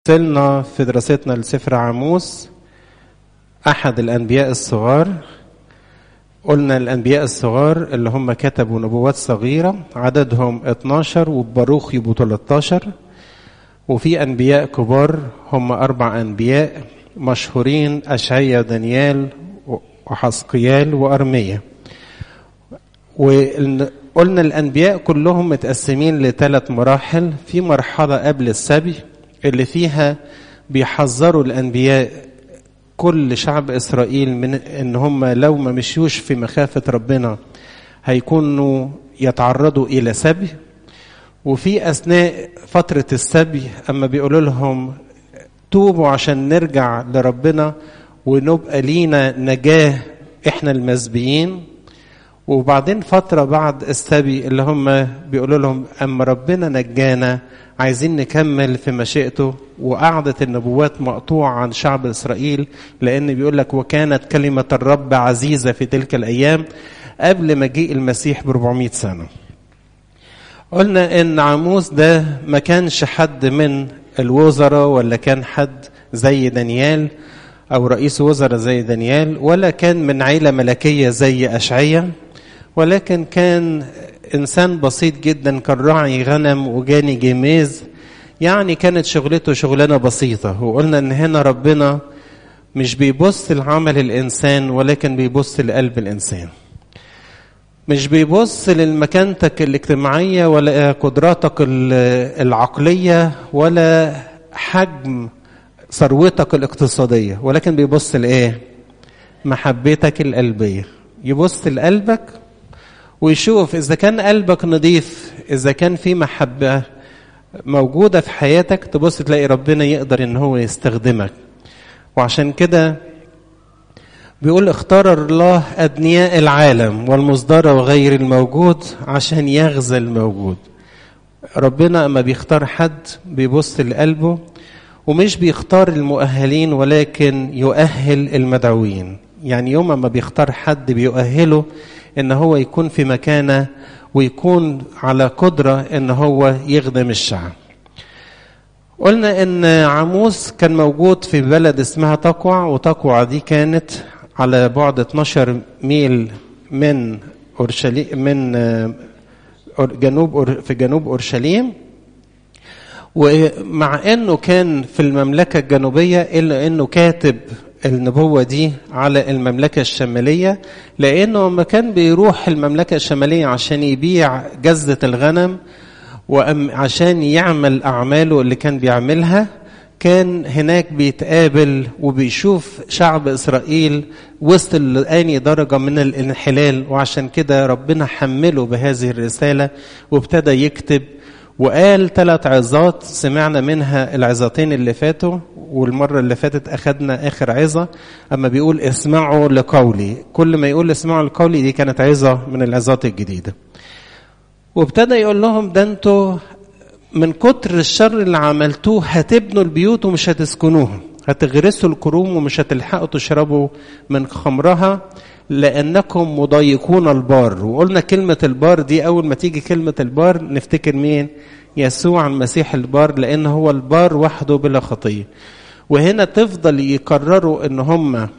وصلنا في دراستنا لسفر عاموس أحد الأنبياء الصغار قلنا الأنبياء الصغار اللي هم كتبوا نبوات صغيرة عددهم 12 وباروخ يبقوا 13 وفي أنبياء كبار هم أربع أنبياء مشهورين أشعيا ودانيال وحسقيال وأرمية وقلنا الأنبياء كلهم متقسمين لثلاث مراحل في مرحلة قبل السبي اللي فيها بيحذروا الأنبياء كل شعب إسرائيل من إن هم لو ما مشيوش في مخافة ربنا هيكونوا يتعرضوا إلى سبي وفي أثناء فترة السبي أما بيقولوا لهم توبوا عشان نرجع لربنا ونبقى لينا نجاة إحنا المسبيين وبعدين فترة بعد السبي اللي هم بيقولوا لهم أما ربنا نجانا عايزين نكمل في مشيئته وقعدة النبوات مقطوعة عن شعب إسرائيل لأن بيقول لك وكانت كلمة الرب عزيزة في تلك الأيام قبل مجيء المسيح ب 400 سنة قلنا إن عاموس ده ما كانش حد من الوزراء ولا كان حد زي دانيال أو رئيس وزراء زي دانيال ولا كان من عيلة ملكية زي أشعية ولكن كان إنسان بسيط جدا كان راعي غنم وجاني جميز يعني كانت شغلته شغلانة بسيطة وقلنا إن هنا ربنا مش بيبص لعمل الإنسان ولكن بيبص لقلب الإنسان مش بيبص لمكانتك الاجتماعية ولا قدراتك العقلية ولا حجم ثروتك الاقتصادية ولكن بيبص لإيه؟ محبتك القلبية يبص لقلبك ويشوف إذا كان قلبك نظيف إذا كان في محبة موجودة في حياتك تبص تلاقي ربنا يقدر إن هو يستخدمك وعشان كده بيقول اختار الله أدنياء العالم والمصدر وغير الموجود عشان يغزى الموجود ربنا أما بيختار حد بيبص لقلبه ومش بيختار المؤهلين ولكن يؤهل المدعوين يعني يوم ما بيختار حد بيؤهله ان هو يكون في مكانه ويكون على قدرة ان هو يخدم الشعب قلنا ان عاموس كان موجود في بلد اسمها تقوع وتقوع دي كانت على بعد 12 ميل من اورشليم من جنوب في جنوب اورشليم ومع انه كان في المملكه الجنوبيه الا انه كاتب النبوة دي على المملكة الشمالية لأنه لما كان بيروح المملكة الشمالية عشان يبيع جزة الغنم وعشان يعمل أعماله اللي كان بيعملها كان هناك بيتقابل وبيشوف شعب إسرائيل وصل لأني درجة من الانحلال وعشان كده ربنا حمله بهذه الرسالة وابتدى يكتب وقال ثلاث عظات سمعنا منها العظتين اللي فاتوا والمرة اللي فاتت أخدنا آخر عظة أما بيقول اسمعوا لقولي كل ما يقول اسمعوا لقولي دي كانت عظة من العظات الجديدة وابتدى يقول لهم ده انتوا من كتر الشر اللي عملتوه هتبنوا البيوت ومش هتسكنوها هتغرسوا الكروم ومش هتلحقوا تشربوا من خمرها لأنكم مضايقون البار وقلنا كلمة البار دي أول ما تيجي كلمة البار نفتكر مين يسوع المسيح البار لأن هو البار وحده بلا خطية وهنا تفضل يكرروا ان هم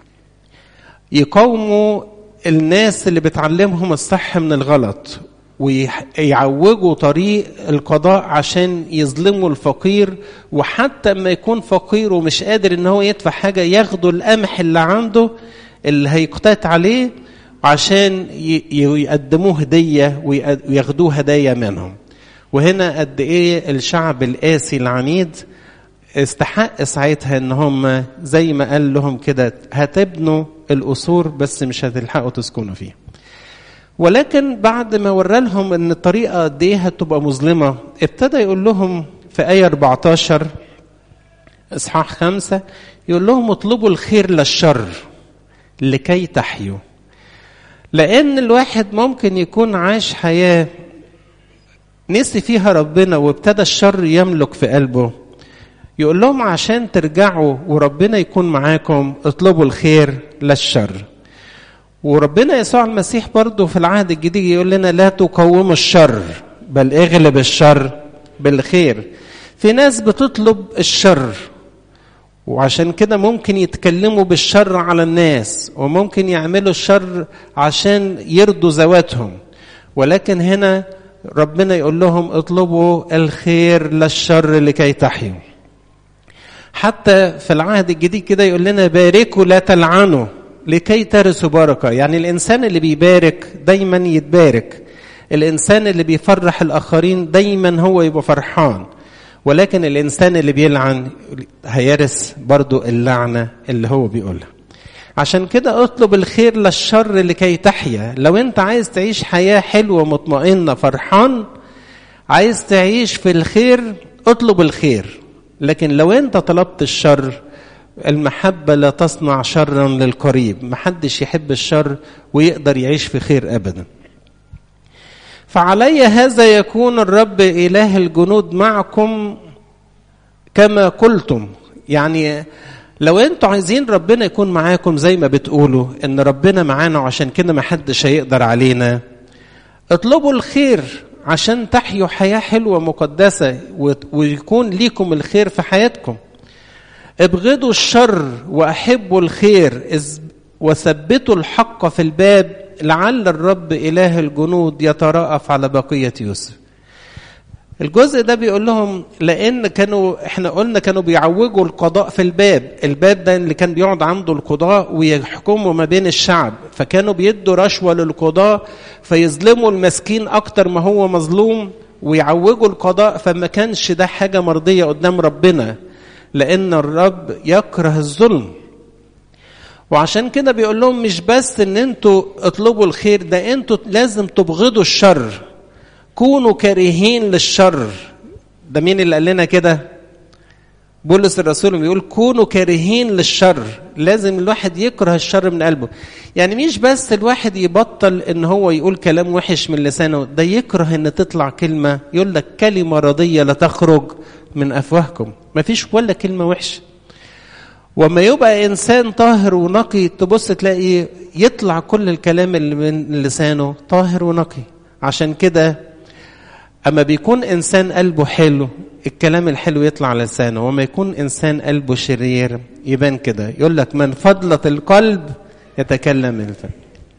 يقاوموا الناس اللي بتعلمهم الصح من الغلط ويعوجوا طريق القضاء عشان يظلموا الفقير وحتى ما يكون فقير ومش قادر ان هو يدفع حاجه ياخدوا القمح اللي عنده اللي هيقتات عليه عشان يقدموه هديه وياخدوه هدايا منهم وهنا قد ايه الشعب القاسي العنيد استحق ساعتها ان هم زي ما قال لهم كده هتبنوا القصور بس مش هتلحقوا تسكنوا فيها ولكن بعد ما ورى لهم ان الطريقه قد ايه هتبقى مظلمه ابتدى يقول لهم في ايه 14 اصحاح خمسة يقول لهم اطلبوا الخير للشر لكي تحيوا لان الواحد ممكن يكون عاش حياه نسي فيها ربنا وابتدى الشر يملك في قلبه يقول لهم عشان ترجعوا وربنا يكون معاكم اطلبوا الخير للشر وربنا يسوع المسيح برضه في العهد الجديد يقول لنا لا تقوموا الشر بل اغلب الشر بالخير في ناس بتطلب الشر وعشان كده ممكن يتكلموا بالشر على الناس وممكن يعملوا الشر عشان يرضوا ذواتهم ولكن هنا ربنا يقول لهم اطلبوا الخير للشر لكي تحيوا حتى في العهد الجديد كده يقول لنا باركوا لا تلعنوا لكي ترثوا بركة يعني الإنسان اللي بيبارك دايما يتبارك الإنسان اللي بيفرح الآخرين دايما هو يبقى فرحان ولكن الإنسان اللي بيلعن هيرث برضو اللعنة اللي هو بيقولها عشان كده اطلب الخير للشر لكي تحيا لو انت عايز تعيش حياة حلوة مطمئنة فرحان عايز تعيش في الخير اطلب الخير لكن لو انت طلبت الشر المحبة لا تصنع شرا للقريب محدش يحب الشر ويقدر يعيش في خير أبدا فعلي هذا يكون الرب إله الجنود معكم كما قلتم يعني لو انتوا عايزين ربنا يكون معاكم زي ما بتقولوا ان ربنا معانا وعشان كده ما حدش هيقدر علينا اطلبوا الخير عشان تحيوا حياة حلوة مقدسة ويكون ليكم الخير في حياتكم ابغضوا الشر واحبوا الخير وثبتوا الحق في الباب لعل الرب اله الجنود يتراءف على بقيه يوسف الجزء ده بيقول لهم لان كانوا احنا قلنا كانوا بيعوجوا القضاء في الباب الباب ده اللي كان بيقعد عنده القضاء ويحكموا ما بين الشعب فكانوا بيدوا رشوه للقضاء فيظلموا المسكين اكتر ما هو مظلوم ويعوجوا القضاء فما كانش ده حاجه مرضيه قدام ربنا لان الرب يكره الظلم وعشان كده بيقول لهم مش بس ان انتوا اطلبوا الخير ده انتوا لازم تبغضوا الشر كونوا كارهين للشر ده مين اللي قال لنا كده بولس الرسول بيقول كونوا كارهين للشر لازم الواحد يكره الشر من قلبه يعني مش بس الواحد يبطل ان هو يقول كلام وحش من لسانه ده يكره ان تطلع كلمة يقول لك كلمة رضية لا تخرج من افواهكم مفيش ولا كلمة وحشة وما يبقى انسان طاهر ونقي تبص تلاقي يطلع كل الكلام اللي من لسانه طاهر ونقي عشان كده اما بيكون انسان قلبه حلو الكلام الحلو يطلع على لسانه وما يكون انسان قلبه شرير يبان كده يقول لك من فضلة القلب يتكلم الفم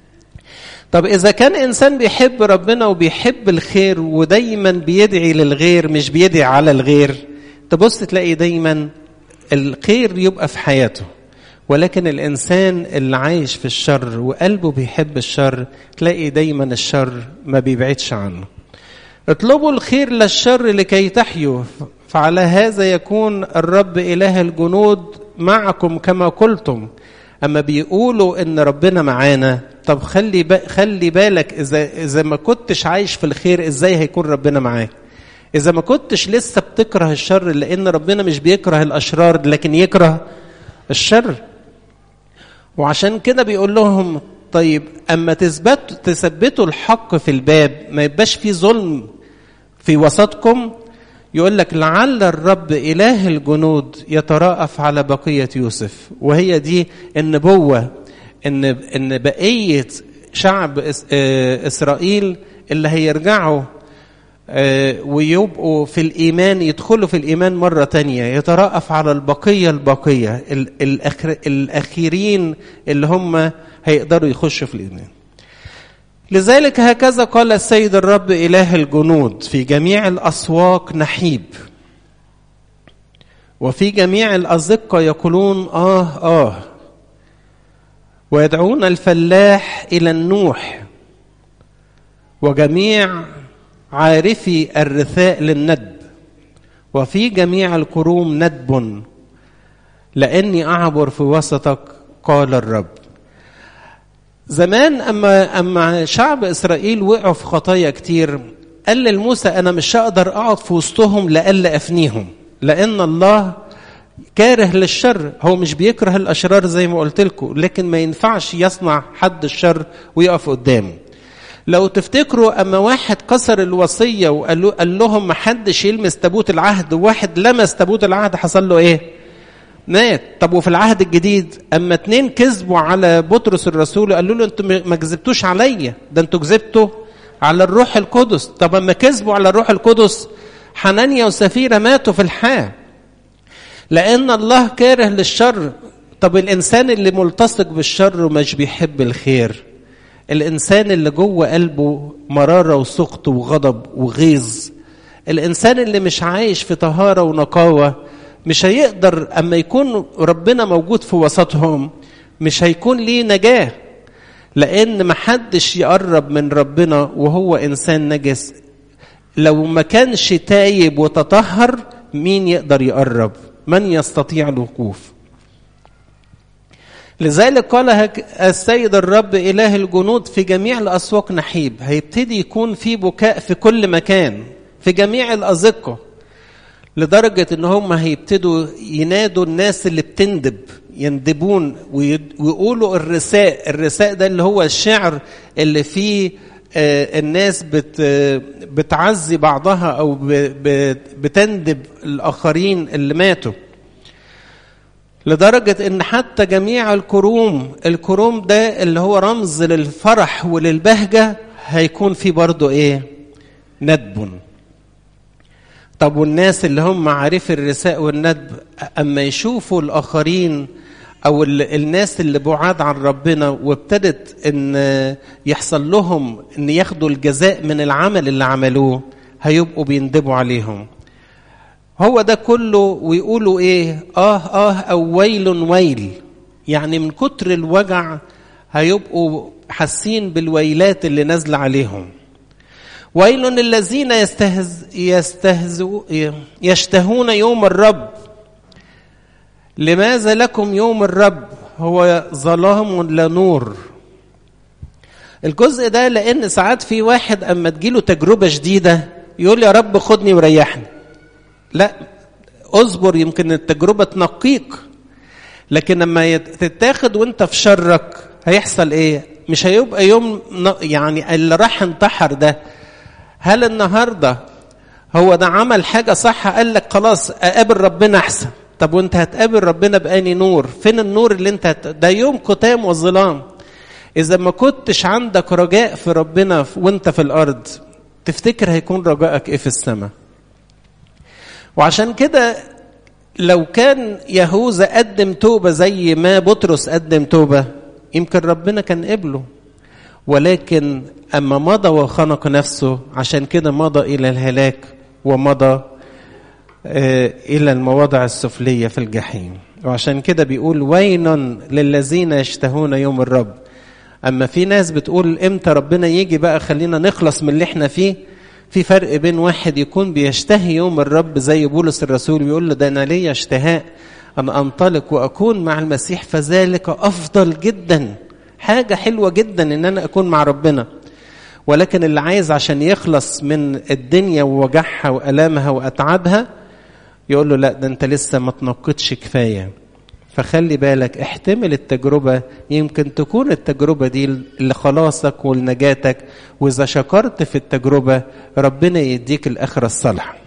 طب اذا كان انسان بيحب ربنا وبيحب الخير ودايما بيدعي للغير مش بيدعي على الغير تبص تلاقي دايما الخير يبقى في حياته ولكن الانسان اللي عايش في الشر وقلبه بيحب الشر تلاقي دايما الشر ما بيبعدش عنه اطلبوا الخير للشر لكي تحيوا فعلى هذا يكون الرب اله الجنود معكم كما قلتم اما بيقولوا ان ربنا معانا طب خلي با خلي بالك اذا اذا ما كنتش عايش في الخير ازاي هيكون ربنا معاك اذا ما كنتش لسه بتكره الشر لان ربنا مش بيكره الاشرار لكن يكره الشر وعشان كده بيقول لهم طيب اما تثبت تثبتوا الحق في الباب ما يبقاش في ظلم في وسطكم يقول لك لعل الرب اله الجنود يتراءف على بقيه يوسف وهي دي النبوه ان ان بقيه شعب اسرائيل اللي هيرجعوا ويبقوا في الإيمان يدخلوا في الإيمان مرة تانية يترأف على البقية البقية الأخيرين اللي هم هيقدروا يخشوا في الإيمان لذلك هكذا قال السيد الرب إله الجنود في جميع الأسواق نحيب وفي جميع الأزقة يقولون آه آه ويدعون الفلاح إلى النوح وجميع عارفي الرثاء للندب وفي جميع الكروم ندب لاني اعبر في وسطك قال الرب زمان اما اما شعب اسرائيل وقعوا في خطايا كتير قال لموسى انا مش هقدر اقعد في وسطهم لألا افنيهم لان الله كاره للشر هو مش بيكره الاشرار زي ما قلت لكم لكن ما ينفعش يصنع حد الشر ويقف قدامه لو تفتكروا اما واحد كسر الوصيه وقال قال لهم ما حدش يلمس تابوت العهد وواحد لمس تابوت العهد حصل له ايه؟ مات طب وفي العهد الجديد اما اتنين كذبوا على بطرس الرسول قالوا له انتوا ما كذبتوش عليا ده انتوا كذبتوا على الروح القدس طب اما كذبوا على الروح القدس حنانيا وسفيرة ماتوا في الحال لأن الله كاره للشر طب الإنسان اللي ملتصق بالشر ومش بيحب الخير الإنسان اللي جوه قلبه مرارة وسخط وغضب وغيظ الإنسان اللي مش عايش في طهارة ونقاوة مش هيقدر أما يكون ربنا موجود في وسطهم مش هيكون ليه نجاة لأن محدش يقرب من ربنا وهو إنسان نجس لو ما كانش تايب وتطهر مين يقدر يقرب من يستطيع الوقوف لذلك قال السيد الرب إله الجنود في جميع الأسواق نحيب هيبتدي يكون في بكاء في كل مكان في جميع الأزقة لدرجة إن هم هيبتدوا ينادوا الناس اللي بتندب يندبون ويقولوا الرساء الرساء ده اللي هو الشعر اللي فيه الناس بت بتعزي بعضها او بتندب الاخرين اللي ماتوا لدرجة ان حتى جميع الكروم الكروم ده اللي هو رمز للفرح وللبهجة هيكون فيه برضو ايه ندب طب والناس اللي هم معارف الرساء والندب اما يشوفوا الاخرين او الناس اللي بعاد عن ربنا وابتدت ان يحصل لهم ان ياخدوا الجزاء من العمل اللي عملوه هيبقوا بيندبوا عليهم هو ده كله ويقولوا ايه اه اه او ويل ويل يعني من كتر الوجع هيبقوا حاسين بالويلات اللي نازله عليهم ويل الذين يستهز يستهزئ يشتهون يوم الرب لماذا لكم يوم الرب هو ظلام لا نور الجزء ده لان ساعات في واحد اما تجيله تجربه شديده يقول يا رب خدني وريحني لا اصبر يمكن التجربه تنقيك لكن لما تتاخد وانت في شرك هيحصل ايه مش هيبقى يوم يعني اللي راح انتحر ده هل النهارده هو ده عمل حاجه صح قال لك خلاص اقابل ربنا احسن طب وانت هتقابل ربنا بأني نور فين النور اللي انت هت... ده يوم كتام وظلام اذا ما كنتش عندك رجاء في ربنا وانت في الارض تفتكر هيكون رجائك ايه في السماء وعشان كده لو كان يهوذا قدم توبة زي ما بطرس قدم توبة يمكن ربنا كان قبله ولكن أما مضى وخنق نفسه عشان كده مضى إلى الهلاك ومضى إلى المواضع السفلية في الجحيم وعشان كده بيقول ويل للذين يشتهون يوم الرب أما في ناس بتقول إمتى ربنا يجي بقى خلينا نخلص من اللي احنا فيه في فرق بين واحد يكون بيشتهي يوم الرب زي بولس الرسول بيقول له ده أنا ليا اشتهاء أن أنطلق وأكون مع المسيح فذلك أفضل جدا حاجة حلوة جدا إن أنا أكون مع ربنا ولكن اللي عايز عشان يخلص من الدنيا ووجعها وألامها وأتعابها يقول له لا ده انت لسه ما تنقتش كفايه فخلي بالك احتمل التجربه يمكن تكون التجربه دي لخلاصك ولنجاتك واذا شكرت في التجربه ربنا يديك الاخره الصالحه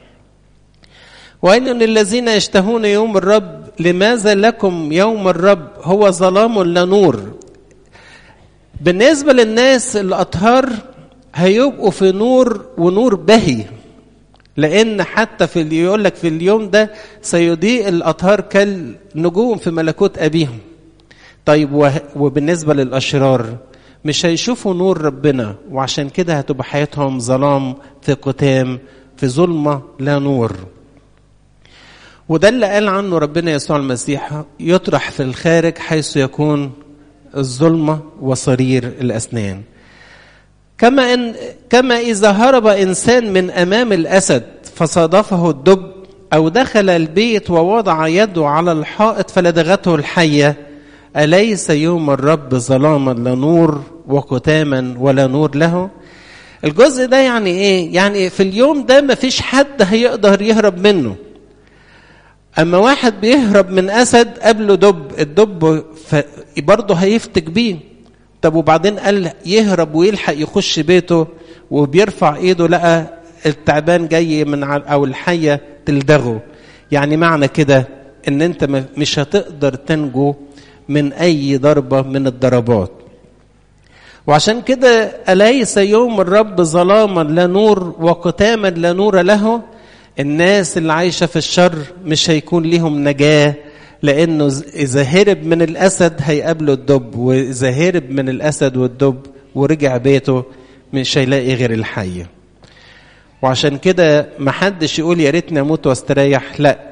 وإن للذين يشتهون يوم الرب لماذا لكم يوم الرب هو ظلام لا نور بالنسبة للناس الأطهار هيبقوا في نور ونور بهي لان حتى في اللي يقول لك في اليوم ده سيضيء الاطهار كالنجوم في ملكوت ابيهم طيب وبالنسبه للاشرار مش هيشوفوا نور ربنا وعشان كده هتبقى حياتهم ظلام في قتام في ظلمه لا نور وده اللي قال عنه ربنا يسوع المسيح يطرح في الخارج حيث يكون الظلمه وصرير الاسنان كما ان كما اذا هرب انسان من امام الاسد فصادفه الدب او دخل البيت ووضع يده على الحائط فلدغته الحيه اليس يوم الرب ظلاما لا نور وكتاما ولا نور له الجزء ده يعني ايه يعني في اليوم ده مفيش حد هيقدر يهرب منه اما واحد بيهرب من اسد قبله دب الدب برضه هيفتك بيه طب وبعدين قال يهرب ويلحق يخش بيته وبيرفع ايده لقى التعبان جاي من او الحيه تلدغه يعني معنى كده ان انت مش هتقدر تنجو من اي ضربه من الضربات وعشان كده اليس يوم الرب ظلاما لا نور وقتاما لا نور له الناس اللي عايشة في الشر مش هيكون ليهم نجاة لأنه إذا هرب من الأسد هيقابله الدب وإذا هرب من الأسد والدب ورجع بيته مش هيلاقي غير الحية وعشان كده محدش يقول يا ريتني أموت واستريح لا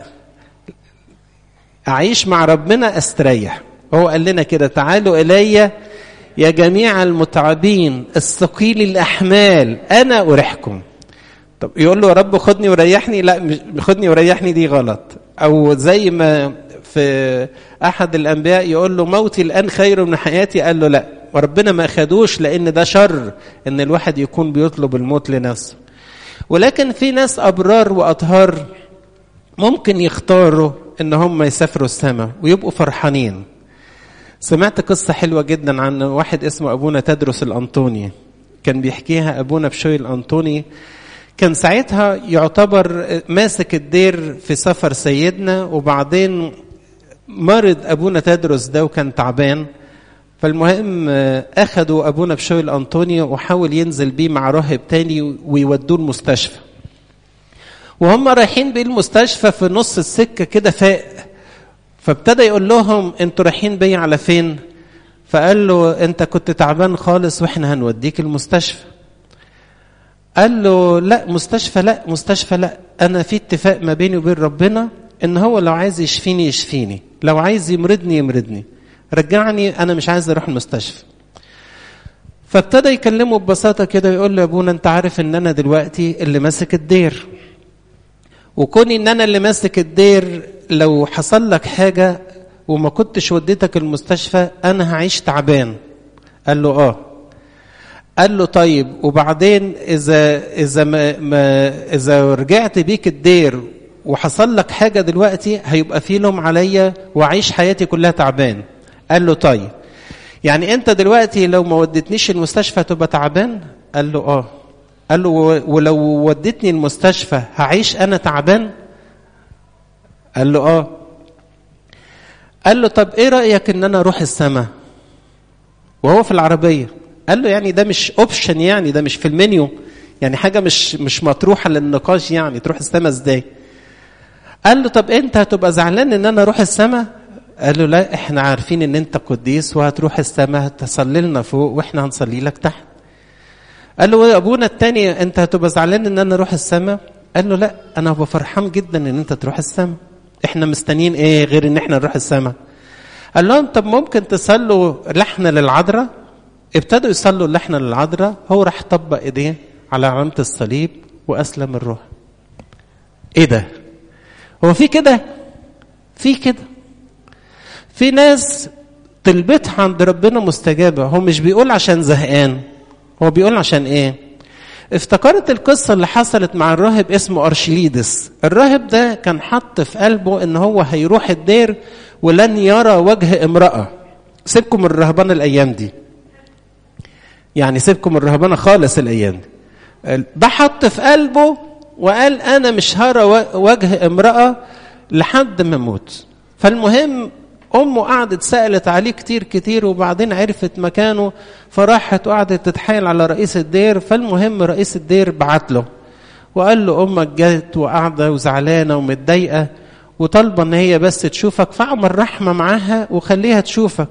أعيش مع ربنا أستريح هو قال لنا كده تعالوا إلي يا جميع المتعبين الثقيل الأحمال أنا أريحكم طب يقول له يا رب خدني وريحني لا خدني وريحني دي غلط او زي ما في احد الانبياء يقول له موتي الان خير من حياتي قال له لا وربنا ما اخدوش لان ده شر ان الواحد يكون بيطلب الموت لنفسه ولكن في ناس ابرار واطهار ممكن يختاروا ان هم يسافروا السماء ويبقوا فرحانين سمعت قصة حلوة جدا عن واحد اسمه أبونا تدرس الأنطوني كان بيحكيها أبونا بشوي الأنطوني كان ساعتها يعتبر ماسك الدير في سفر سيدنا وبعدين مرض ابونا تدرس ده وكان تعبان فالمهم اخدوا ابونا بشوي الانطوني وحاول ينزل بيه مع راهب تاني ويودوه المستشفى وهم رايحين بيه المستشفى في نص السكه كده فاق فابتدى يقول لهم انتوا رايحين بيا على فين فقال له انت كنت تعبان خالص واحنا هنوديك المستشفى قال له لا مستشفى لا مستشفى لا انا في اتفاق ما بيني وبين ربنا ان هو لو عايز يشفيني يشفيني لو عايز يمرضني يمرضني رجعني انا مش عايز اروح المستشفى فابتدى يكلمه ببساطه كده ويقول له يا ابونا انت عارف ان انا دلوقتي اللي ماسك الدير وكوني ان انا اللي ماسك الدير لو حصل لك حاجه وما كنتش وديتك المستشفى انا هعيش تعبان قال له اه قال له طيب وبعدين اذا اذا ما, ما اذا رجعت بيك الدير وحصل لك حاجه دلوقتي هيبقى في لوم عليا واعيش حياتي كلها تعبان قال له طيب يعني انت دلوقتي لو ما وديتنيش المستشفى تبقى تعبان قال له اه قال له ولو وديتني المستشفى هعيش انا تعبان قال له اه قال له طب ايه رايك ان انا اروح السماء وهو في العربيه قال له يعني ده مش اوبشن يعني ده مش في المنيو يعني حاجه مش مش مطروحه للنقاش يعني تروح السماء ازاي قال له طب انت هتبقى زعلان ان انا اروح السماء قال له لا احنا عارفين ان انت قديس وهتروح السماء هتصلي لنا فوق واحنا هنصلي لك تحت قال له يا ابونا التاني انت هتبقى زعلان ان انا اروح السماء قال له لا انا هبقى فرحان جدا ان انت تروح السماء احنا مستنيين ايه غير ان احنا نروح السماء قال لهم طب ممكن تصلوا لحنة للعذراء ابتدوا يصلوا اللحنة للعذراء هو راح طبق ايديه على علامة الصليب واسلم الروح ايه ده هو في كده في كده في ناس طلبتها عند ربنا مستجابة هو مش بيقول عشان زهقان هو بيقول عشان ايه افتكرت القصة اللي حصلت مع الراهب اسمه أرشليدس الراهب ده كان حط في قلبه ان هو هيروح الدير ولن يرى وجه امرأة سيبكم الرهبانة الأيام دي يعني سيبكم الرهبانة خالص الأيام دي ده حط في قلبه وقال أنا مش هرى وجه امرأة لحد ما اموت فالمهم امه قعدت سالت عليه كتير كتير وبعدين عرفت مكانه فراحت وقعدت تتحايل على رئيس الدير فالمهم رئيس الدير بعت له وقال له امك جت وقاعده وزعلانه ومتضايقه وطالبه ان هي بس تشوفك فاعمل رحمه معاها وخليها تشوفك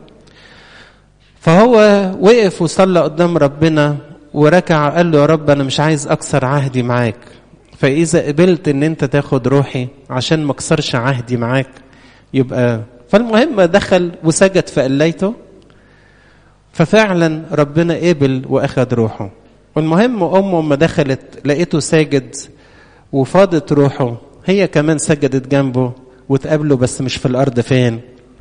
فهو وقف وصلى قدام ربنا وركع قال له يا رب انا مش عايز اكسر عهدي معاك فاذا قبلت ان انت تاخد روحي عشان ما اكسرش عهدي معاك يبقى فالمهم دخل وسجد في قليته ففعلا ربنا قبل واخد روحه والمهم امه لما دخلت لقيته ساجد وفاضت روحه هي كمان سجدت جنبه وتقابله بس مش في الارض فين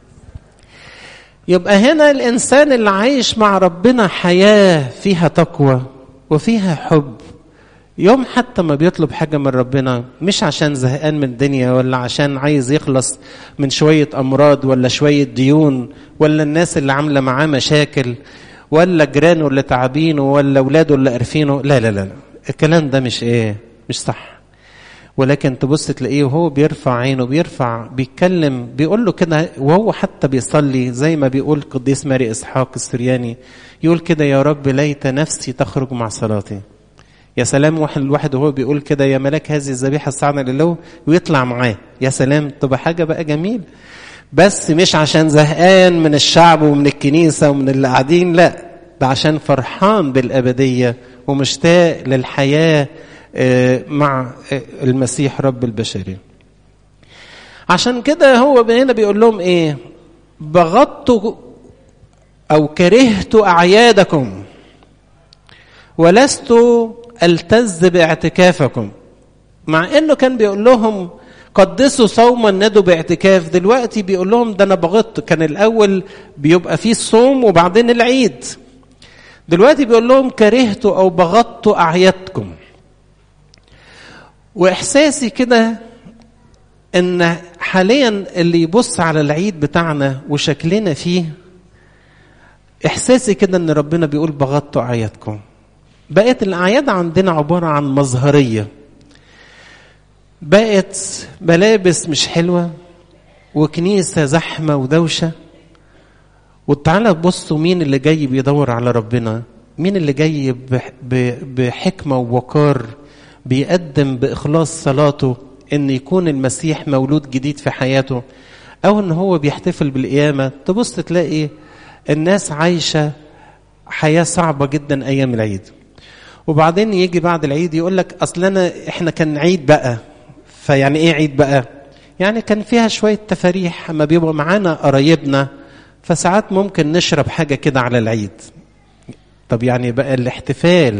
يبقى هنا الانسان اللي عايش مع ربنا حياه فيها تقوى وفيها حب يوم حتى ما بيطلب حاجة من ربنا مش عشان زهقان من الدنيا ولا عشان عايز يخلص من شوية أمراض ولا شوية ديون ولا الناس اللي عاملة معاه مشاكل ولا جيرانه اللي تعبينه ولا أولاده اللي قرفينه لا لا لا الكلام ده مش إيه مش صح ولكن تبص تلاقيه وهو بيرفع عينه بيرفع بيتكلم بيقول له كده وهو حتى بيصلي زي ما بيقول قديس ماري إسحاق السرياني يقول كده يا رب ليت نفسي تخرج مع صلاتي يا سلام واحد الواحد وهو بيقول كده يا ملاك هذه الذبيحه الصاعده لله ويطلع معاه يا سلام تبقى حاجه بقى جميل بس مش عشان زهقان من الشعب ومن الكنيسه ومن اللي قاعدين لا ده عشان فرحان بالابديه ومشتاق للحياه مع المسيح رب البشريه عشان كده هو هنا بيقول لهم ايه بغضت او كرهت اعيادكم ولست التز باعتكافكم مع انه كان بيقول لهم قدسوا صوما ندوا باعتكاف دلوقتي بيقول لهم ده انا بغضت كان الاول بيبقى فيه الصوم وبعدين العيد دلوقتي بيقول لهم كرهت او بغضت اعيادكم واحساسي كده ان حاليا اللي يبص على العيد بتاعنا وشكلنا فيه احساسي كده ان ربنا بيقول بغضت اعيادكم بقت الاعياد عندنا عباره عن مظهريه بقت ملابس مش حلوه وكنيسه زحمه ودوشه وتعالى بصوا مين اللي جاي بيدور على ربنا مين اللي جاي بحكمه ووقار بيقدم باخلاص صلاته ان يكون المسيح مولود جديد في حياته او ان هو بيحتفل بالقيامه تبص تلاقي الناس عايشه حياه صعبه جدا ايام العيد وبعدين يجي بعد العيد يقول لك اصل انا احنا كان عيد بقى فيعني ايه عيد بقى يعني كان فيها شويه تفاريح اما بيبقى معانا قرايبنا فساعات ممكن نشرب حاجه كده على العيد طب يعني بقى الاحتفال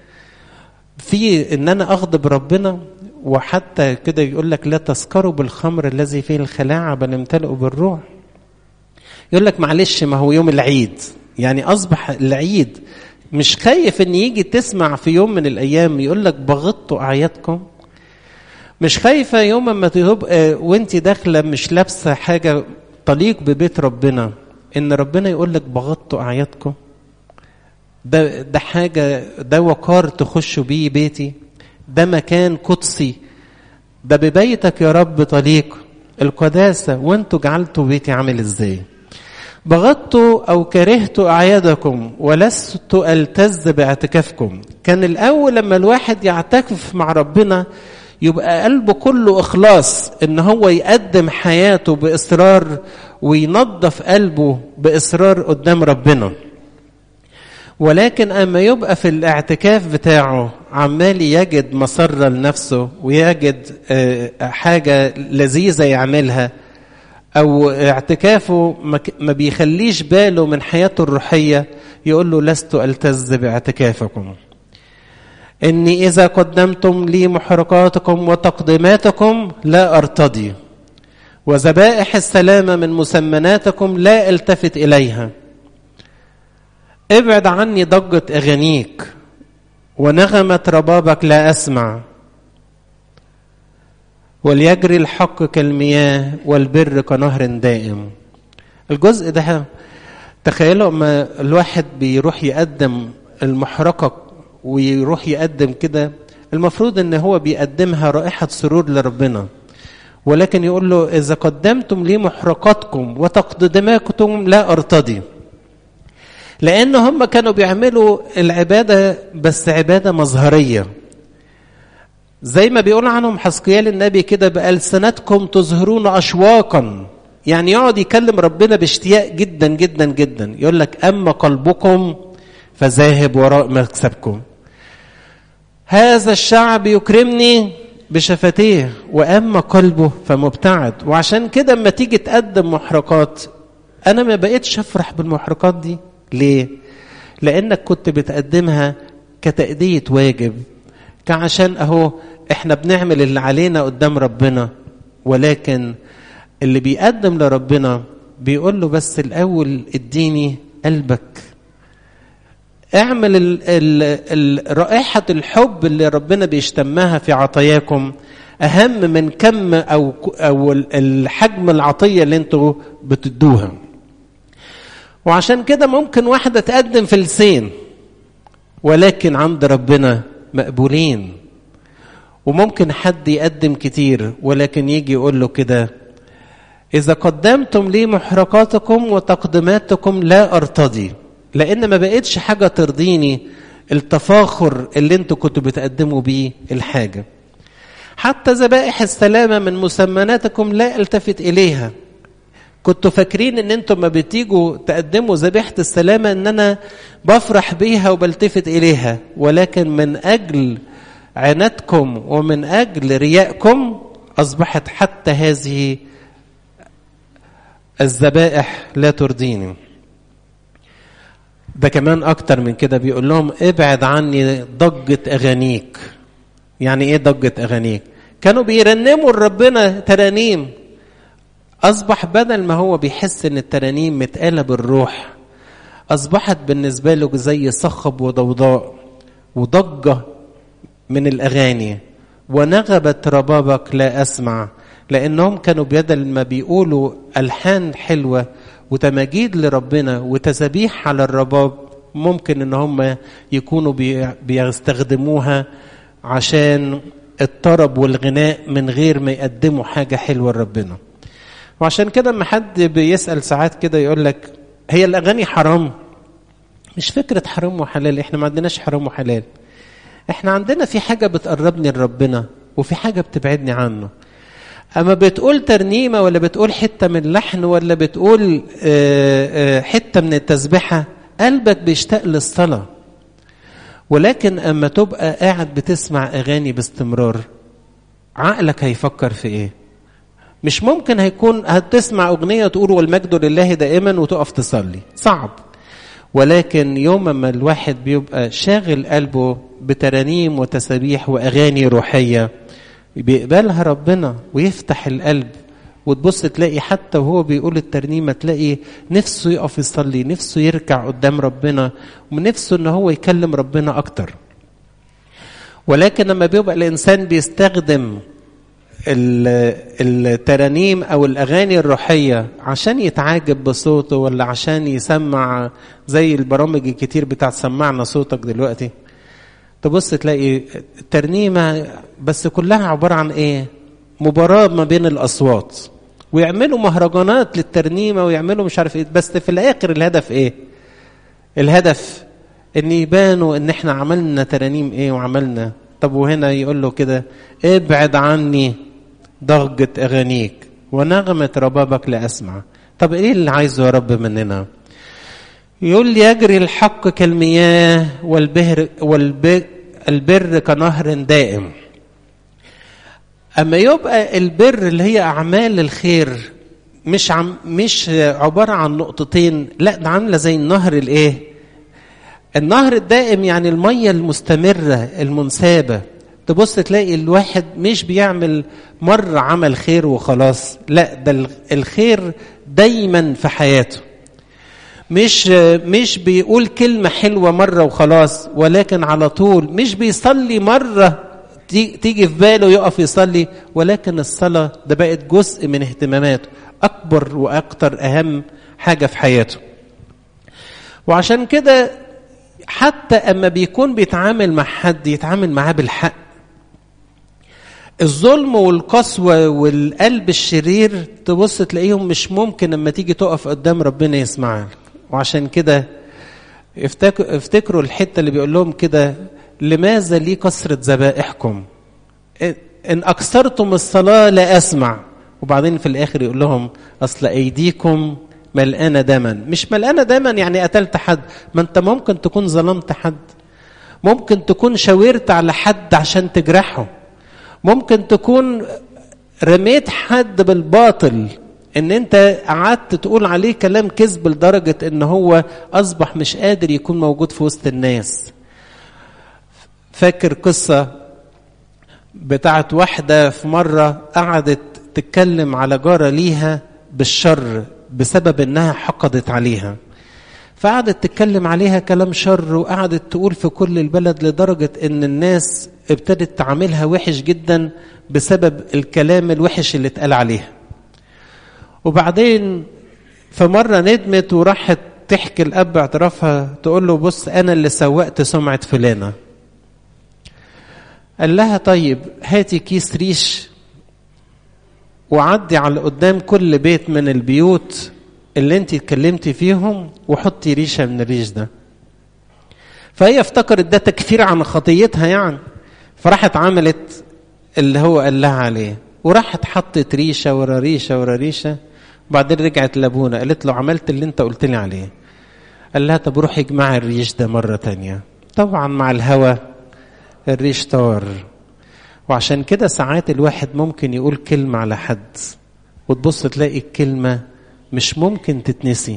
في ان انا اغضب ربنا وحتى كده يقول لك لا تسكروا بالخمر الذي فيه الخلاعه بل امتلئوا بالروح يقول لك معلش ما هو يوم العيد يعني اصبح العيد مش خايف ان يجي تسمع في يوم من الايام يقول لك بغضتوا اعيادكم مش خايفه يوم ما تبقى وانت داخله مش لابسه حاجه تليق ببيت ربنا ان ربنا يقول لك بغضتوا اعيادكم ده ده حاجه ده وقار تخشوا بيه بيتي ده مكان قدسي ده ببيتك يا رب طليق القداسه وانتوا جعلتوا بيتي عامل ازاي بغضت او كرهت اعيادكم ولست التز باعتكافكم كان الاول لما الواحد يعتكف مع ربنا يبقى قلبه كله اخلاص ان هو يقدم حياته باصرار وينظف قلبه باصرار قدام ربنا ولكن اما يبقى في الاعتكاف بتاعه عمال يجد مسره لنفسه ويجد حاجه لذيذه يعملها او اعتكافه ما بيخليش باله من حياته الروحيه يقول له لست التز باعتكافكم اني اذا قدمتم لي محرقاتكم وتقديماتكم لا ارتضي وذبائح السلامه من مسمناتكم لا التفت اليها ابعد عني ضجه اغانيك ونغمه ربابك لا اسمع وليجري الحق كالمياه والبر كنهر دائم الجزء ده تخيلوا اما الواحد بيروح يقدم المحرقة ويروح يقدم كده المفروض ان هو بيقدمها رائحة سرور لربنا ولكن يقول له اذا قدمتم لي محرقاتكم وتقدماتكم لا ارتضي لان هم كانوا بيعملوا العبادة بس عبادة مظهرية زي ما بيقول عنهم حسقيال النبي كده بألسنتكم تظهرون أشواقا يعني يقعد يكلم ربنا باشتياق جدا جدا جدا يقول لك أما قلبكم فذاهب وراء مكسبكم هذا الشعب يكرمني بشفتيه وأما قلبه فمبتعد وعشان كده اما تيجي تقدم محرقات أنا ما بقتش أفرح بالمحرقات دي ليه؟ لأنك كنت بتقدمها كتأدية واجب كعشان أهو احنا بنعمل اللي علينا قدام ربنا ولكن اللي بيقدم لربنا بيقول له بس الاول اديني قلبك اعمل ال ال ال رائحة الحب اللي ربنا بيشتمها في عطاياكم أهم من كم أو أو الحجم العطية اللي أنتوا بتدوها. وعشان كده ممكن واحدة تقدم فلسين ولكن عند ربنا مقبولين. وممكن حد يقدم كتير ولكن يجي يقول له كده إذا قدمتم لي محرقاتكم وتقدماتكم لا أرتضي لأن ما بقتش حاجة ترضيني التفاخر اللي انتوا كنتوا بتقدموا بيه الحاجة حتى ذبائح السلامة من مسمناتكم لا التفت إليها كنتوا فاكرين ان انتم ما بتيجوا تقدموا ذبيحة السلامة ان انا بفرح بيها وبلتفت اليها ولكن من اجل عنادكم ومن اجل ريائكم اصبحت حتى هذه الذبائح لا ترضيني ده كمان اكتر من كده بيقول لهم ابعد عني ضجة اغانيك يعني ايه ضجة اغانيك كانوا بيرنموا لربنا ترانيم اصبح بدل ما هو بيحس ان الترانيم متقالة بالروح اصبحت بالنسبة له زي صخب وضوضاء وضجة من الاغاني ونغبت ربابك لا اسمع لانهم كانوا بدل ما بيقولوا الحان حلوه وتماجيد لربنا وتسابيح على الرباب ممكن ان هم يكونوا بيستخدموها عشان الطرب والغناء من غير ما يقدموا حاجه حلوه لربنا وعشان كده اما حد بيسال ساعات كده يقول لك هي الاغاني حرام مش فكره حرام وحلال احنا ما عندناش حرام وحلال احنا عندنا في حاجه بتقربني لربنا وفي حاجه بتبعدني عنه اما بتقول ترنيمه ولا بتقول حته من لحن ولا بتقول حته من التسبيحه قلبك بيشتاق للصلاه ولكن اما تبقى قاعد بتسمع اغاني باستمرار عقلك هيفكر في ايه مش ممكن هيكون هتسمع اغنيه تقول والمجد لله دائما وتقف تصلي صعب ولكن يوم ما الواحد بيبقى شاغل قلبه بترانيم وتسابيح واغاني روحيه بيقبلها ربنا ويفتح القلب وتبص تلاقي حتى وهو بيقول الترنيمة تلاقي نفسه يقف يصلي نفسه يركع قدام ربنا ونفسه ان هو يكلم ربنا اكتر ولكن لما بيبقى الانسان بيستخدم الترانيم او الاغاني الروحيه عشان يتعاجب بصوته ولا عشان يسمع زي البرامج الكتير بتاعت سمعنا صوتك دلوقتي تبص تلاقي الترنيمه بس كلها عباره عن ايه مباراه ما بين الاصوات ويعملوا مهرجانات للترنيمه ويعملوا مش عارف ايه بس في الاخر الهدف ايه الهدف ان يبانوا ان احنا عملنا ترانيم ايه وعملنا طب وهنا يقول له كده ابعد عني ضجة أغانيك ونغمة ربابك لأسمع طب إيه اللي عايزه يا رب مننا يقول لي يجري الحق كالمياه والبهر والبر كنهر دائم أما يبقى البر اللي هي أعمال الخير مش عم مش عبارة عن نقطتين لا ده عاملة زي النهر الإيه النهر الدائم يعني المية المستمرة المنسابة تبص تلاقي الواحد مش بيعمل مرة عمل خير وخلاص لا ده الخير دايما في حياته مش مش بيقول كلمة حلوة مرة وخلاص ولكن على طول مش بيصلي مرة تيجي في باله يقف يصلي ولكن الصلاة ده بقت جزء من اهتماماته أكبر وأكتر أهم حاجة في حياته وعشان كده حتى اما بيكون بيتعامل مع حد يتعامل معاه بالحق الظلم والقسوة والقلب الشرير تبص تلاقيهم مش ممكن لما تيجي تقف قدام ربنا يسمعك وعشان كده افتكروا الحتة اللي بيقول لهم كده لماذا لي كثرة ذبائحكم إن أكثرتم الصلاة لا أسمع وبعدين في الآخر يقول لهم أصل أيديكم ملقانه دما مش ملقانه دما يعني قتلت حد ما انت ممكن تكون ظلمت حد ممكن تكون شاورت على حد عشان تجرحه ممكن تكون رميت حد بالباطل ان انت قعدت تقول عليه كلام كذب لدرجه ان هو اصبح مش قادر يكون موجود في وسط الناس فاكر قصه بتاعت واحده في مره قعدت تتكلم على جاره ليها بالشر بسبب انها حقدت عليها فقعدت تتكلم عليها كلام شر وقعدت تقول في كل البلد لدرجة ان الناس ابتدت تعاملها وحش جدا بسبب الكلام الوحش اللي اتقال عليها وبعدين في مرة ندمت وراحت تحكي الأب اعترافها تقول له بص أنا اللي سوقت سمعة فلانة قال لها طيب هاتي كيس ريش وعدي على قدام كل بيت من البيوت اللي انت اتكلمتي فيهم وحطي ريشة من الريش ده فهي افتكرت ده تكفير عن خطيتها يعني فراحت عملت اللي هو قال لها عليه وراحت حطت ريشه ورا ريشه ورا ريشه وبعدين رجعت لابونا قالت له عملت اللي انت قلت لي عليه قال لها طب روحي اجمعي الريش ده مره تانية طبعا مع الهوى الريش طار وعشان كده ساعات الواحد ممكن يقول كلمة على حد وتبص تلاقي الكلمة مش ممكن تتنسي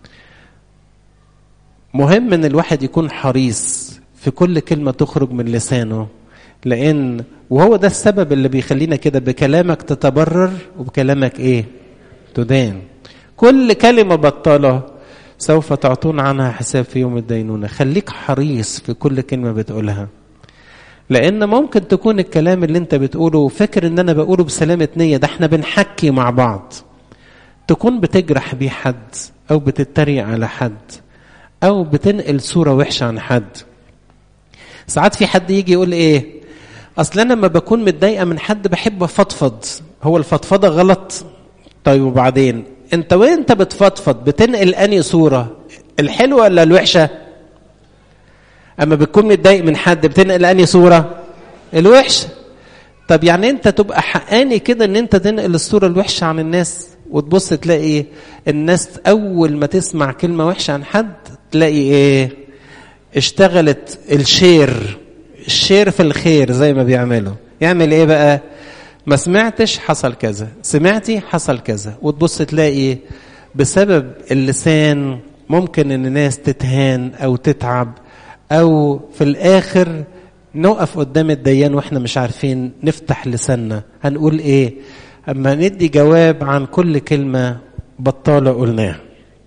مهم ان الواحد يكون حريص في كل كلمة تخرج من لسانه لان وهو ده السبب اللي بيخلينا كده بكلامك تتبرر وبكلامك ايه تدان كل كلمة بطالة سوف تعطون عنها حساب في يوم الدينونة خليك حريص في كل كلمة بتقولها لان ممكن تكون الكلام اللي انت بتقوله فاكر ان انا بقوله بسلامة نية ده احنا بنحكي مع بعض تكون بتجرح بيه حد او بتتريق على حد او بتنقل صورة وحشة عن حد ساعات في حد يجي يقول ايه اصل انا لما بكون متضايقه من حد بحب افضفض هو الفضفضه غلط طيب وبعدين انت وانت بتفضفض بتنقل اني صوره الحلوه ولا الوحشه اما بتكون متضايق من حد بتنقل اني صوره الوحشه طب يعني انت تبقى حقاني كده ان انت تنقل الصوره الوحشه عن الناس وتبص تلاقي الناس اول ما تسمع كلمه وحشه عن حد تلاقي ايه اشتغلت الشير الشير في الخير زي ما بيعملوا يعمل ايه بقى ما سمعتش حصل كذا سمعتي حصل كذا وتبص تلاقي بسبب اللسان ممكن ان الناس تتهان او تتعب او في الاخر نقف قدام الديان واحنا مش عارفين نفتح لساننا هنقول ايه اما ندي جواب عن كل كلمه بطاله قلناها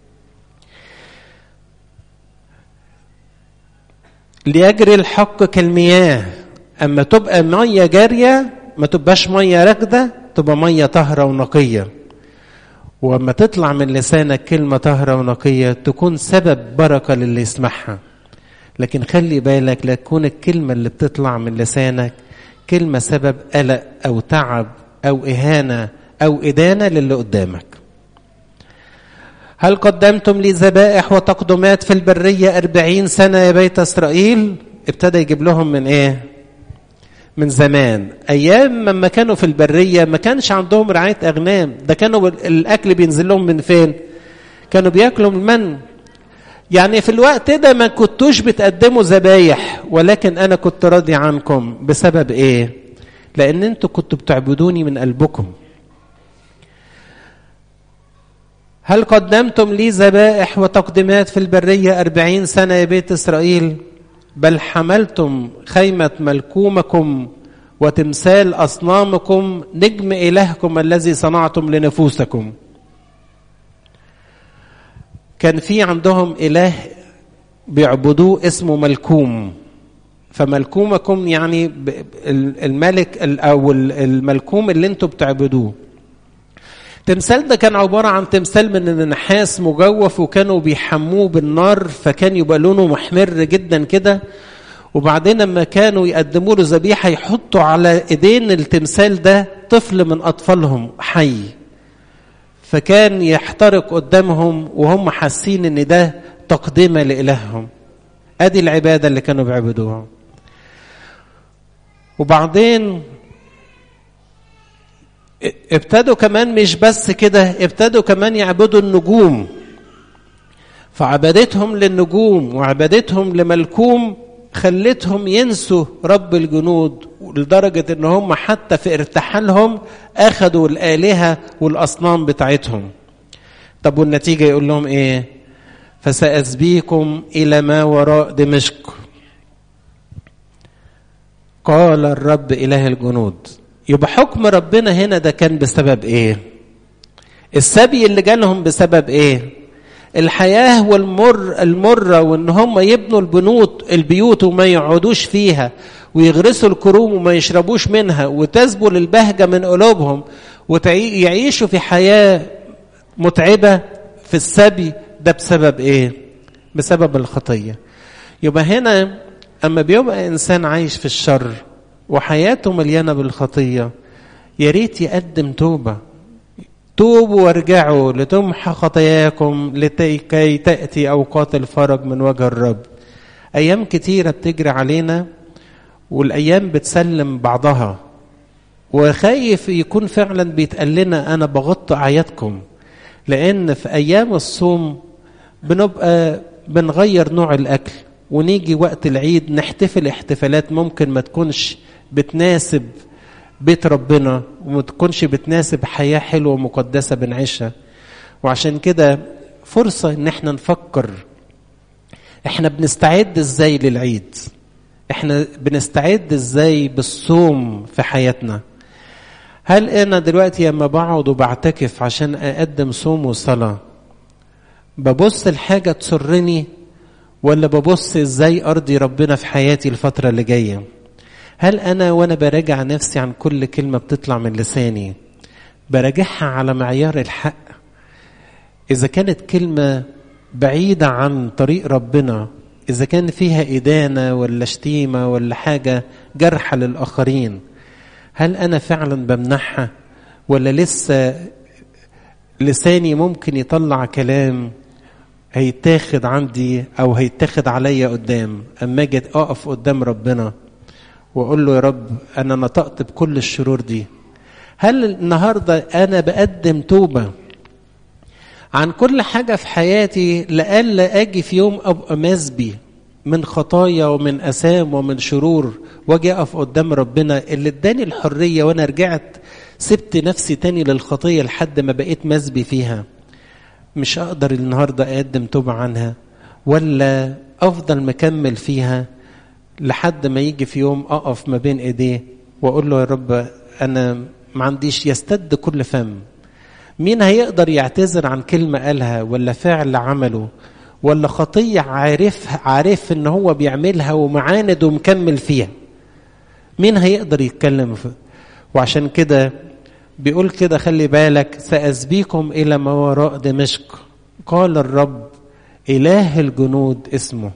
ليجري الحق كالمياه اما تبقى ميه جاريه ما تبقاش ميه راكده تبقى ميه طاهره ونقيه واما تطلع من لسانك كلمه طاهره ونقيه تكون سبب بركه للي يسمعها لكن خلي بالك لا تكون الكلمه اللي بتطلع من لسانك كلمه سبب قلق او تعب او اهانه او ادانه للي قدامك هل قدمتم لي ذبائح وتقدمات في البرية أربعين سنة يا بيت إسرائيل ابتدى يجيب لهم من إيه من زمان أيام لما كانوا في البرية ما كانش عندهم رعاية أغنام ده كانوا الأكل بينزل لهم من فين كانوا بياكلوا من المن يعني في الوقت ده ما كنتوش بتقدموا ذبايح ولكن أنا كنت راضي عنكم بسبب إيه لأن أنتوا كنتوا بتعبدوني من قلبكم هل قدمتم لي ذبائح وتقدمات في البرية أربعين سنة يا بيت إسرائيل بل حملتم خيمة ملكومكم وتمثال أصنامكم نجم إلهكم الذي صنعتم لنفوسكم كان في عندهم إله بيعبدوه اسمه ملكوم فملكومكم يعني الملك أو الملكوم اللي انتم بتعبدوه التمثال ده كان عبارة عن تمثال من النحاس مجوف وكانوا بيحموه بالنار فكان يبقى لونه محمر جدا كده وبعدين لما كانوا يقدموا له ذبيحة يحطوا على ايدين التمثال ده طفل من أطفالهم حي فكان يحترق قدامهم وهم حاسين ان ده تقدمة لإلههم ادي العبادة اللي كانوا بيعبدوها وبعدين ابتدوا كمان مش بس كده ابتدوا كمان يعبدوا النجوم فعبادتهم للنجوم وعبادتهم لملكوم خلتهم ينسوا رب الجنود لدرجة ان هم حتى في ارتحالهم اخذوا الالهة والاصنام بتاعتهم طب والنتيجة يقول لهم ايه فسأسبيكم الى ما وراء دمشق قال الرب اله الجنود يبقى حكم ربنا هنا ده كان بسبب ايه السبي اللي جالهم بسبب ايه الحياة والمر المرة وان هم يبنوا البنوت البيوت وما يقعدوش فيها ويغرسوا الكروم وما يشربوش منها وتسبل البهجة من قلوبهم ويعيشوا في حياة متعبة في السبي ده بسبب ايه بسبب الخطية يبقى هنا اما بيبقى انسان عايش في الشر وحياته مليانه بالخطيه يا ريت يقدم توبه توبوا وارجعوا لتمحى خطاياكم لكي تاتي اوقات الفرج من وجه الرب أيام كتيرة بتجري علينا والأيام بتسلم بعضها وخايف يكون فعلا بيتقال لنا أنا بغط أعيادكم لأن في أيام الصوم بنبقى بنغير نوع الأكل ونيجي وقت العيد نحتفل احتفالات ممكن ما تكونش بتناسب بيت ربنا وما تكونش بتناسب حياة حلوة ومقدسة بنعيشها وعشان كده فرصة ان احنا نفكر احنا بنستعد ازاي للعيد احنا بنستعد ازاي بالصوم في حياتنا هل انا دلوقتي لما بقعد وبعتكف عشان اقدم صوم وصلاه ببص الحاجه تسرني ولا ببص ازاي ارضي ربنا في حياتي الفتره اللي جايه هل انا وانا براجع نفسي عن كل كلمه بتطلع من لساني براجعها على معيار الحق اذا كانت كلمه بعيده عن طريق ربنا اذا كان فيها ادانه ولا شتيمه ولا حاجه جرح للاخرين هل انا فعلا بمنحها ولا لسه لساني ممكن يطلع كلام هيتاخد عندي او هيتاخد عليا قدام اما اجي اقف قدام ربنا واقول له يا رب انا نطقت بكل الشرور دي هل النهارده انا بقدم توبه عن كل حاجه في حياتي لألا اجي في يوم ابقى مسبي من خطايا ومن اثام ومن شرور واجي اقف قدام ربنا اللي اداني الحريه وانا رجعت سبت نفسي تاني للخطيه لحد ما بقيت مسبي فيها مش اقدر النهارده اقدم توبه عنها ولا افضل مكمل فيها لحد ما يجي في يوم اقف ما بين ايديه واقول له يا رب انا ما عنديش يستد كل فم مين هيقدر يعتذر عن كلمه قالها ولا فعل عمله ولا خطيه عارف عارف ان هو بيعملها ومعاند ومكمل فيها مين هيقدر يتكلم في وعشان كده بيقول كده خلي بالك سأسبيكم إلى ما وراء دمشق قال الرب إله الجنود اسمه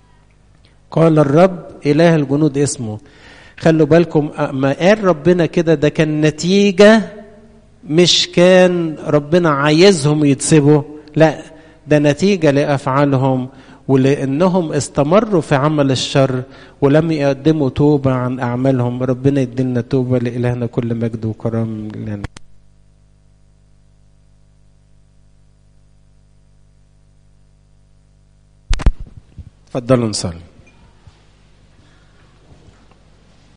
قال الرب إله الجنود اسمه خلوا بالكم ما قال ربنا كده ده كان نتيجة مش كان ربنا عايزهم يتسبوا لا ده نتيجة لأفعالهم ولأنهم استمروا في عمل الشر ولم يقدموا توبة عن أعمالهم ربنا يدلنا توبة لإلهنا كل مجد وكرم لنا تفضلوا نصلي